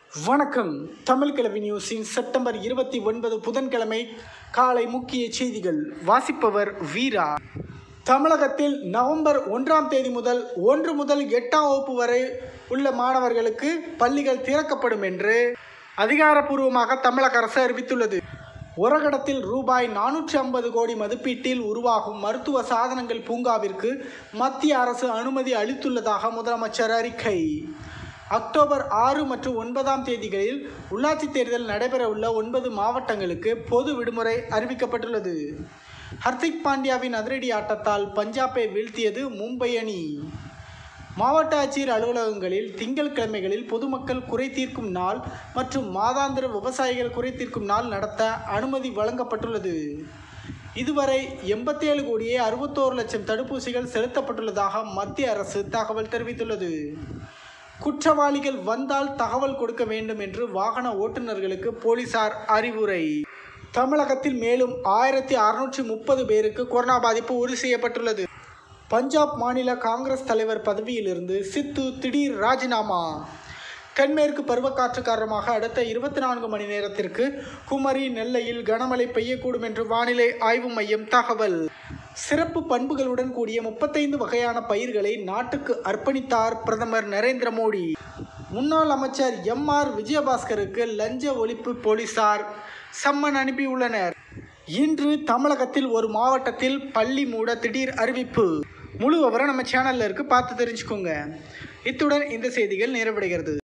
வணக்கம் தமிழ் கிழவி நியூஸின் செப்டம்பர் இருபத்தி ஒன்பது புதன்கிழமை காலை முக்கிய செய்திகள் வாசிப்பவர் வீரா தமிழகத்தில் நவம்பர் ஒன்றாம் தேதி முதல் ஒன்று முதல் எட்டாம் வகுப்பு வரை உள்ள மாணவர்களுக்கு பள்ளிகள் திறக்கப்படும் என்று அதிகாரப்பூர்வமாக தமிழக அரசு அறிவித்துள்ளது ஒரகடத்தில் ரூபாய் நானூற்றி ஐம்பது கோடி மதிப்பீட்டில் உருவாகும் மருத்துவ சாதனங்கள் பூங்காவிற்கு மத்திய அரசு அனுமதி அளித்துள்ளதாக முதலமைச்சர் அறிக்கை அக்டோபர் ஆறு மற்றும் ஒன்பதாம் தேதிகளில் உள்ளாட்சி தேர்தல் நடைபெறவுள்ள ஒன்பது மாவட்டங்களுக்கு பொது விடுமுறை அறிவிக்கப்பட்டுள்ளது ஹர்திக் பாண்டியாவின் அதிரடி ஆட்டத்தால் பஞ்சாபை வீழ்த்தியது மும்பை அணி மாவட்ட ஆட்சியர் அலுவலகங்களில் திங்கட்கிழமைகளில் பொதுமக்கள் குறை தீர்க்கும் நாள் மற்றும் மாதாந்திர விவசாயிகள் குறை தீர்க்கும் நாள் நடத்த அனுமதி வழங்கப்பட்டுள்ளது இதுவரை எண்பத்தேழு கோடியே அறுபத்தோரு லட்சம் தடுப்பூசிகள் செலுத்தப்பட்டுள்ளதாக மத்திய அரசு தகவல் தெரிவித்துள்ளது குற்றவாளிகள் வந்தால் தகவல் கொடுக்க வேண்டும் என்று வாகன ஓட்டுநர்களுக்கு போலீசார் அறிவுரை தமிழகத்தில் மேலும் ஆயிரத்தி அறுநூற்றி முப்பது பேருக்கு கொரோனா பாதிப்பு உறுதி செய்யப்பட்டுள்ளது பஞ்சாப் மாநில காங்கிரஸ் தலைவர் பதவியிலிருந்து சித்து திடீர் ராஜினாமா தென்மேற்கு பருவக்காற்று காரணமாக அடுத்த இருபத்தி நான்கு மணி நேரத்திற்கு குமரி நெல்லையில் கனமழை பெய்யக்கூடும் என்று வானிலை ஆய்வு மையம் தகவல் சிறப்பு பண்புகளுடன் கூடிய முப்பத்தைந்து வகையான பயிர்களை நாட்டுக்கு அர்ப்பணித்தார் பிரதமர் நரேந்திர மோடி முன்னாள் அமைச்சர் எம் ஆர் விஜயபாஸ்கருக்கு லஞ்ச ஒழிப்பு போலீசார் சம்மன் அனுப்பியுள்ளனர் இன்று தமிழகத்தில் ஒரு மாவட்டத்தில் பள்ளி மூட திடீர் அறிவிப்பு முழு விவரம் நம்ம சேனல்ல இருக்கு பார்த்து தெரிஞ்சுக்கோங்க இத்துடன் இந்த செய்திகள் நிறைவடைகிறது